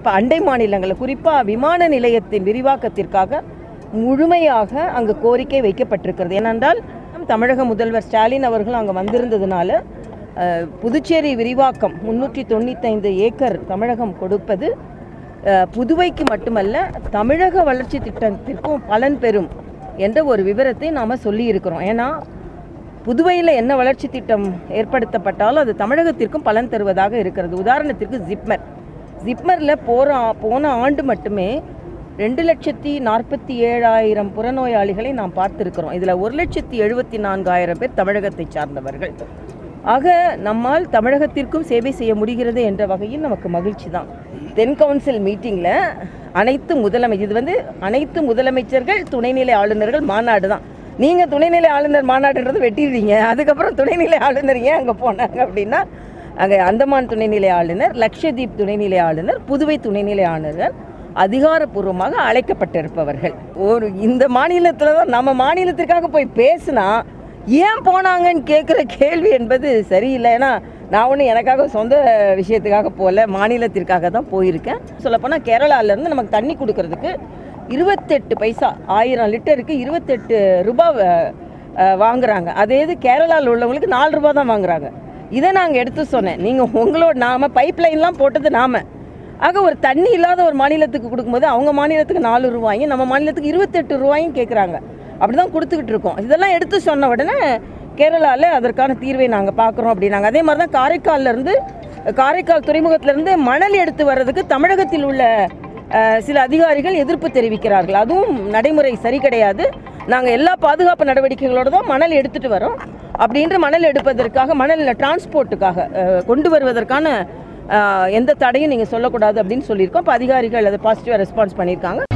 இப்போ அண்டை மாநிலங்களில் குறிப்பாக விமான நிலையத்தின் விரிவாக்கத்திற்காக முழுமையாக அங்கு கோரிக்கை வைக்கப்பட்டிருக்கிறது ஏனென்றால் தமிழக முதல்வர் ஸ்டாலின் அவர்கள் அங்கே வந்திருந்ததுனால அஹ், புதுச்சேரி விரிவாக்கம் முன்னூற்றி தொண்ணூத்தைந்து ஏக்கர் தமிழகம் கொடுப்பது அஹ், புதுவைக்கு மட்டுமல்ல தமிழக வளர்ச்சி திட்டத்திற்கும் பலன் பெறும் என்ற ஒரு விவரத்தை நாம் சொல்லியிருக்கிறோம் ஏன்னா புதுவையில் என்ன வளர்ச்சி திட்டம் ஏற்படுத்தப்பட்டாலும் அது தமிழகத்திற்கும் பலன் தருவதாக இருக்கிறது உதாரணத்திற்கு ஜிப்மர் ஜிப்மரில் போகிற போன ஆண்டு மட்டுமே ரெண்டு லட்சத்தி நாற்பத்தி ஏழாயிரம் புறநோயாளிகளை நாம் பார்த்திருக்கிறோம் இதில் ஒரு லட்சத்தி எழுபத்தி நான்காயிரம் பேர் தமிழகத்தை சார்ந்தவர்கள் ஆக நம்மால் தமிழகத்திற்கும் சேவை செய்ய முடிகிறது என்ற வகையில் நமக்கு மகிழ்ச்சி தான் தென் கவுன்சில் மீட்டிங்கில் அனைத்து முதலமைச்சர் இது வந்து அனைத்து முதலமைச்சர்கள் துணைநிலை ஆளுநர்கள் மாநாடு தான் நீங்கள் துணைநிலை ஆளுநர் மாநாடுன்றது வெட்டிடுறீங்க அதுக்கப்புறம் துணைநிலை ஆளுநர் ஏன் அங்கே போனாங்க அப்படின்னா அங்கே அந்தமான் துணைநிலை ஆளுநர் லக்ஷதீப் துணைநிலை ஆளுநர் புதுவை துணைநிலை ஆளுநர் அதிகாரப்பூர்வமாக அழைக்கப்பட்டிருப்பவர்கள் ஒரு இந்த மாநிலத்தில் தான் நம்ம மாநிலத்திற்காக போய் பேசினா ஏன் போனாங்கன்னு கேட்குற கேள்வி என்பது சரியில்லை ஏன்னா நான் ஒன்றும் எனக்காக சொந்த விஷயத்துக்காக போகல மாநிலத்திற்காக தான் போயிருக்கேன் சொல்லப்போனால் கேரளாவிலேருந்து நமக்கு தண்ணி கொடுக்கறதுக்கு இருபத்தெட்டு பைசா ஆயிரம் லிட்டருக்கு இருபத்தெட்டு ரூபாய் அஹ், வாங்குறாங்க அதே இது கேரளாவில் உள்ளவங்களுக்கு நாலு ரூபா தான் வாங்குறாங்க இதை நாங்கள் எடுத்து சொன்னேன் நீங்கள் உங்களோட நாம பைப் லைன்லாம் போட்டது நாம ஆக ஒரு தண்ணி இல்லாத ஒரு மாநிலத்துக்கு கொடுக்கும்போது அவங்க மாநிலத்துக்கு நாலு ரூபாயும் நம்ம மாநிலத்துக்கு இருபத்தெட்டு ரூபாயும் கேட்குறாங்க அப்படி தான் கொடுத்துக்கிட்டு இருக்கோம் இதெல்லாம் எடுத்து சொன்ன உடனே கேரளாவில் அதற்கான தீர்வை நாங்கள் பார்க்குறோம் அப்படின்னாங்க அதே மாதிரி தான் காரைக்கால்ல இருந்து காரைக்கால் துறைமுகத்திலிருந்து மணல் எடுத்து வர்றதுக்கு தமிழகத்தில் உள்ள அஹ், சில அதிகாரிகள் எதிர்ப்பு தெரிவிக்கிறார்கள் அதுவும் நடைமுறை சரி கிடையாது நாங்கள் எல்லா பாதுகாப்பு நடவடிக்கைகளோடு தான் மணல் எடுத்துகிட்டு வரோம் அப்படின்ற மணல் எடுப்பதற்காக மணல் டிரான்ஸ்போர்ட்டுக்காக அஹ், கொண்டு வருவதற்கான அஹ், எந்த தடையும் நீங்கள் சொல்லக்கூடாது அப்படின்னு சொல்லியிருக்கோம் இப்போ அதிகாரிகள் அதை பாசிட்டிவாக ரெஸ்பான்ஸ் பண்ணியிருக்காங்க